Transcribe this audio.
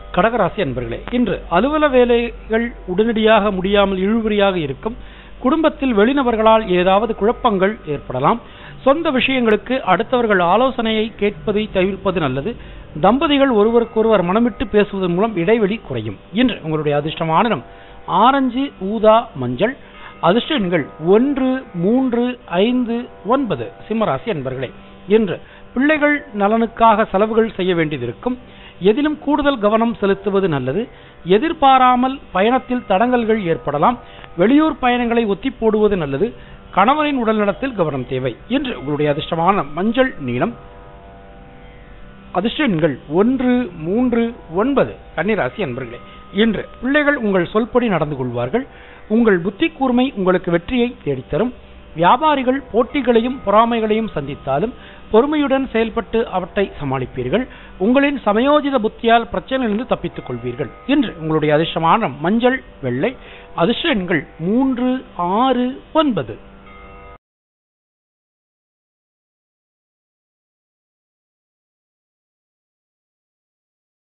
கடகராசி அன்பர்களே இன்று அலுவல வேலைகள் உடனடியாக முடியாமல் இழுபறியாக இருக்கும் குடும்பத்தில் வெளிநபர்களால் ஏதாவது குழப்பங்கள் ஏற்படலாம் சொந்த விஷயங்களுக்கு அடுத்தவர்கள் ஆலோசனையை கேட்பதை தவிர்ப்பது நல்லது தம்பதிகள் ஒருவருக்கொருவர் மனமிட்டு பேசுவதன் மூலம் இடைவெளி குறையும் இன்று உங்களுடைய அதிர்ஷ்டமான நிறம் ஆரஞ்சு ஊதா மஞ்சள் அதிர்ஷ்ட எண்கள் ஒன்று மூன்று ஐந்து ஒன்பது சிம்மராசி அன்பர்களே இன்று பிள்ளைகள் நலனுக்காக செலவுகள் செய்ய வேண்டியதிருக்கும் எதிலும் கூடுதல் கவனம் செலுத்துவது நல்லது எதிர்பாராமல் பயணத்தில் தடங்கல்கள் ஏற்படலாம் வெளியூர் பயணங்களை ஒத்தி போடுவது நல்லது கணவரின் உடல்நலத்தில் கவனம் தேவை இன்று உங்களுடைய அதிர்ஷ்டமான மஞ்சள் நீளம் அதிர்ஷ்ட எண்கள் ஒன்று மூன்று ஒன்பது கன்னிராசி அன்பர்களே இன்று பிள்ளைகள் உங்கள் சொல்படி நடந்து கொள்வார்கள் உங்கள் புத்தி கூர்மை உங்களுக்கு வெற்றியை தேடித்தரும் வியாபாரிகள் போட்டிகளையும் பொறாமைகளையும் சந்தித்தாலும் பொறுமையுடன் செயல்பட்டு அவற்றை சமாளிப்பீர்கள் உங்களின் சமயோஜித புத்தியால் பிரச்சனையிலிருந்து தப்பித்துக் கொள்வீர்கள் இன்று உங்களுடைய அதிர்ஷ்டமான மஞ்சள் வெள்ளை அதிர்ஷ்ட எண்கள் மூன்று ஆறு ஒன்பது